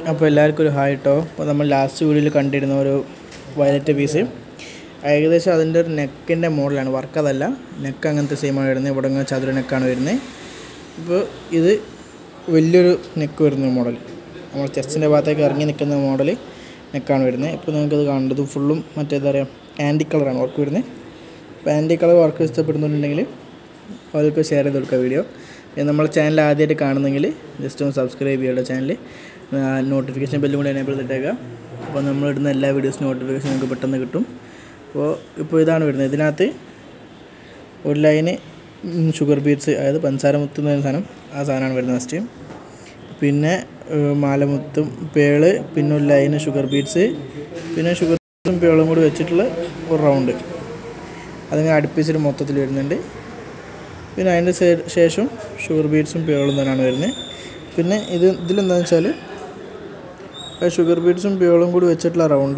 അപ്പോൾ എല്ലാവർക്കും ഒരു ഹായ് കേട്ടോ അപ്പോൾ നമ്മൾ ലാസ്റ്റ് വീഡിയോയിൽ കണ്ടിരുന്ന ഒരു വയലറ്റ് പീസ് ഏകദേശം അതിൻ്റെ ഒരു നെക്കിൻ്റെ മോഡലാണ് വർക്ക് അതല്ല നെക്ക് അങ്ങനത്തെ സെയിമാണ് വരുന്നത് ഇവിടെ ഇങ്ങനെ ചതുര നെക്കാണ് വരുന്നത് ഇപ്പോൾ ഇത് വലിയൊരു നെക്ക് വരുന്ന മോഡൽ നമ്മൾ ചെസ്റ്റിൻ്റെ ഭാഗത്തേക്ക് ഇറങ്ങി നിൽക്കുന്ന മോഡൽ നെക്കാണ് വരുന്നത് ഇപ്പോൾ നിങ്ങൾക്കത് കാണേണ്ടത് ഫുള്ളും മറ്റേതാ പറയുക ആൻറ്റി കളറാണ് വർക്ക് വരുന്നത് അപ്പോൾ ആൻറ്റി കളർ വർക്ക് ഇഷ്ടപ്പെടുന്നുണ്ടെങ്കിൽ അവർക്ക് ഷെയർ ചെയ്ത് കൊടുക്കുക വീഡിയോ പിന്നെ നമ്മളെ ചാനൽ ആദ്യമായിട്ട് കാണുന്നെങ്കിൽ ജസ്റ്റ് ഒന്ന് സബ്സ്ക്രൈബ് ചെയ്യുക ചാനൽ നോട്ടിഫിക്കേഷൻ ബെല്ലും കൂടി എനേബിൾ ചെയ്തിട്ടേക്കുക അപ്പോൾ നമ്മളിടുന്ന എല്ലാ വീഡിയോസും നോട്ടിഫിക്കേഷൻ നിങ്ങൾക്ക് പെട്ടെന്ന് കിട്ടും അപ്പോൾ ഇപ്പോൾ ഇതാണ് വരുന്നത് ഇതിനകത്ത് ഒരു ലൈന് ഷുഗർ ബീറ്റ്സ് അതായത് പഞ്ചസാര മുത്ത് എന്ന് പറയുന്ന സാധനം ആ സാധനമാണ് വരുന്നത് ഫസ്റ്റ് പിന്നെ ഏഹ്, മാലമുത്തും പേള് പിന്നെ ഒരു ലൈന് ഷുഗർ ബീറ്റ്സ് പിന്നെ ഷുഗറും പേളും കൂടി വെച്ചിട്ടുള്ള ഒരു റൗണ്ട് അതിങ്ങനെ അടുപ്പിച്ചിട്ട് മൊത്തത്തിൽ വരുന്നുണ്ട് പിന്നെ അതിൻ്റെ ശേ- ശേഷം ഷുഗർ ബീറ്റ്സും പേളും തന്നെയാണ് വരുന്നത് പിന്നെ ഇത് ഇതിലെന്താണെന്ന് വെച്ചാൽ ആ ഷുഗർ ബീറ്റ്സും പേളും കൂടി വെച്ചിട്ടുള്ള റൗണ്ട്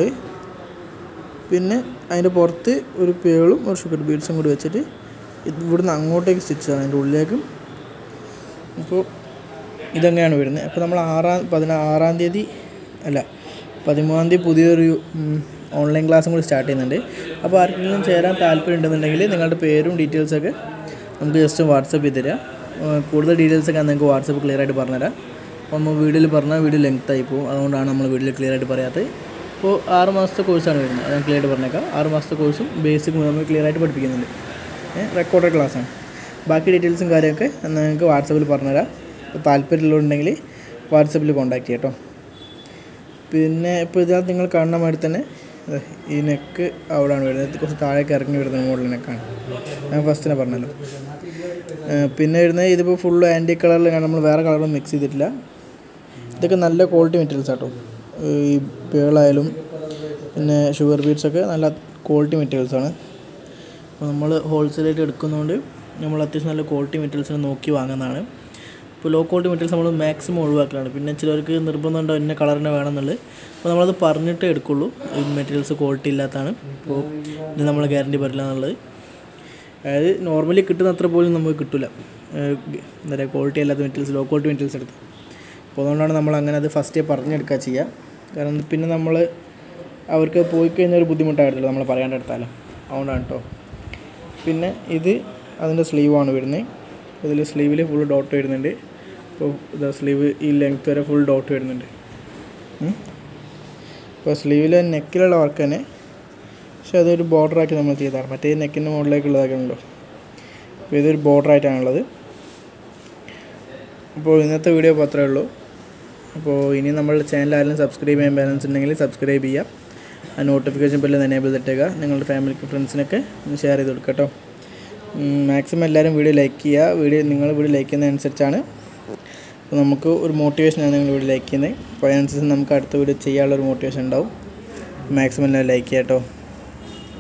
പിന്നെ അതിൻ്റെ പുറത്ത് ഒരു പേളും ഒരു ഷുഗർ ബീറ്റ്സും കൂടി വെച്ചിട്ട് ഇത് ഇവിടുന്ന് അങ്ങോട്ടേക്ക് സ്റ്റിച്ച് ആണ് അതിൻ്റെ ഉള്ളിലേക്കും അപ്പോൾ ഇതങ്ങനെയാണ് വരുന്നത് അപ്പോൾ നമ്മൾ ആറാം പതിനാ ആറാം തീയതി അല്ല പതിമൂന്നാം തീയതി പുതിയൊരു ഉം, ഓൺലൈൻ ക്ലാസ്സും കൂടി സ്റ്റാർട്ട് ചെയ്യുന്നുണ്ട് അപ്പോൾ ആർക്കെങ്കിലും ചേരാൻ താല്പര്യം ഉണ്ടെന്നുണ്ടെങ്കിൽ നിങ്ങളുടെ പേരും ഡീറ്റെയിൽസൊക്കെ നമുക്ക് ജസ്റ്റ് വാട്സപ്പ് ചെയ്ത് തരാം ഏഹ് കൂടുതൽ ഡീറ്റെയിൽസൊക്കെ നിങ്ങൾക്ക് വാട്സപ്പ് ക്ലിയർ ആയിട്ട് പറഞ്ഞുതരാം അപ്പോൾ നമ്മൾ വീഡിയോയിൽ പറഞ്ഞാൽ വീഡിയോ ലെങ്ത് ആയി പോകും അതുകൊണ്ടാണ് നമ്മൾ വീഡിയോയിൽ ക്ലിയർ ആയിട്ട് പറയാത്തത് അപ്പോൾ ആറ് മാസത്തെ കോഴ്സാണ് വരുന്നത് ഞാൻ ക്ലിയർ ആയിട്ട് പറഞ്ഞേക്കാം ആറ് മാസത്തെ കോഴ്സും ബേസിക് നമ്മൾ ക്ലിയർ ആയിട്ട് പഠിപ്പിക്കുന്നുണ്ട് റെക്കോർഡഡ് ക്ലാസ്സാണ് ബാക്കി ഡീറ്റെയിൽസും കാര്യമൊക്കെ നിങ്ങൾക്ക് വാട്സപ്പിൽ പറഞ്ഞുതരാം അപ്പോൾ താല്പര്യമുള്ളതുണ്ടെങ്കിൽ വാട്സപ്പിൽ കോൺടാക്ട് ചെയ്യാം കേട്ടോ പിന്നെ ഇപ്പോൾ ഇതിനകത്ത് നിങ്ങൾ കാണുന്ന മാതിരി തന്നെ ദേ ഈ നെക്ക് അവിടെയാണ് വരുന്നത് ഇത് കുറച്ച് താഴേക്ക് ഇറങ്ങി വരുന്ന മോഡൽ നെക്കാണ് ഞാൻ ഫസ്റ്റ് തന്നെ പറഞ്ഞല്ലോ ഏഹ് പിന്നെ വരുന്നത് ഇതിപ്പോൾ ഫുള്ള് ആൻറ്റി കളറിലാണ് നമ്മൾ വേറെ കളറൊന്നും മിക്സ് ചെയ്തിട്ടില്ല ഇതൊക്കെ നല്ല ക്വാളിറ്റി മെറ്റീരിയൽസ് ആട്ടോ ഈ പേളായാലും പിന്നെ ഷുഗർ ബീറ്റ്സൊക്കെ നല്ല ക്വാളിറ്റി മെറ്റീരിയൽസാണ് അപ്പോൾ നമ്മൾ ഹോൾസെയിലായിട്ട് എടുക്കുന്നതുകൊണ്ട് നമ്മൾ അത്യാവശ്യം നല്ല ക്വാളിറ്റി മെറ്റീരിയൽസിനെ നോക്കി വാങ്ങുന്നതാണ് ഇപ്പോൾ ലോ ക്വാളിറ്റി മെറ്റീരിയൽസ് നമ്മൾ മാക്സിമം ഒഴിവാക്കലാണ് പിന്നെ ചിലർക്ക് നിർബന്ധം ഉണ്ടോ ഇന്ന കളറിനെ വേണമെന്നുള്ളത് അപ്പോൾ നമ്മളത് പറഞ്ഞിട്ടേ എടുക്കുള്ളൂ ഈ മെറ്റീരിയൽസ് ക്വാളിറ്റി ഇല്ലാത്തതാണ് അപ്പോൾ ഇത് നമ്മൾ ഗ്യാരണ്ടി പറ്റില്ല എന്നുള്ളത് അതായത് നോർമലി കിട്ടുന്ന അത്ര പോലും നമുക്ക് കിട്ടില്ല എന്താ പറയുക ക്വാളിറ്റി അല്ലാത്ത മെറ്റീരിയൽസ് ലോ ക്വാളിറ്റി മെറ്റീരിയൽസ് എടുത്ത് അപ്പോൾ അതുകൊണ്ടാണ് നമ്മൾ അങ്ങനെ അത് ഫസ്റ്റേ പറഞ്ഞെടുക്കുക ചെയ്യുക കാരണം പിന്നെ നമ്മൾ അവർക്ക് പോയി കഴിഞ്ഞാൽ ഒരു ബുദ്ധിമുട്ടായിട്ടില്ല നമ്മൾ പറയാണ്ടെടുത്താലും അതുകൊണ്ടാണ് കേട്ടോ പിന്നെ ഇത് അതിൻ്റെ സ്ലീവാണ് വരുന്നത് ഇതിൽ സ്ലീവിൽ ഫുൾ ഡോട്ട് വരുന്നുണ്ട് അപ്പോൾ ഇതാ സ്ലീവ് ഈ ലെങ്ത് വരെ ഫുൾ ഡോട്ട് വരുന്നുണ്ട് ഉം. അപ്പോൾ സ്ലീവിലെ നെക്കിലുള്ള വർക്ക് തന്നെ പക്ഷെ അതൊരു ബോർഡറാക്കി നമ്മൾ ചെയ്താണ് മറ്റേ നെക്കിൻ്റെ മുകളിലേക്കുള്ളതൊക്കെയാണല്ലോ അപ്പോൾ ഇതൊരു ബോർഡറായിട്ടാണുള്ളത് അപ്പോൾ ഇന്നത്തെ വീഡിയോ ഇപ്പോൾ അത്രേ ഉള്ളൂ അപ്പോൾ ഇനി നമ്മളുടെ ചാനൽ ആരെങ്കിലും സബ്സ്ക്രൈബ് ചെയ്യാൻ ബാലൻസ് ഉണ്ടെങ്കിൽ സബ്സ്ക്രൈബ് ചെയ്യാം ആ നോട്ടിഫിക്കേഷൻ ബെല്ല് എനേബിൾ ചെയ്തിട്ടേക്കുക നിങ്ങളുടെ ഫാമിലിക്ക് ഫ്രണ്ട്സിനൊക്കെ ഒന്ന് ഷെയർ ചെയ്ത് കൊടുക്കുക കേട്ടോ മാക്സിമം എല്ലാവരും വീഡിയോ ലൈക്ക് ചെയ്യുക വീഡിയോ നിങ്ങൾ വീഡിയോ ലൈക്ക് ചെയ്യുന്നതനുസരിച്ചാണ് അപ്പോൾ നമുക്ക് ഒരു മോട്ടിവേഷനാണ് നിങ്ങൾ വീഡിയോ ലൈക്ക് ചെയ്യുന്നത് അപ്പോൾ അതിനനുസരിച്ച് നമുക്ക് അടുത്ത വീഡിയോ ചെയ്യാനുള്ള ഒരു മോട്ടിവേഷൻ ഉണ്ടാവും മാക്സിമം എല്ലാവരും ലൈക്ക് ചെയ്യാം കേട്ടോ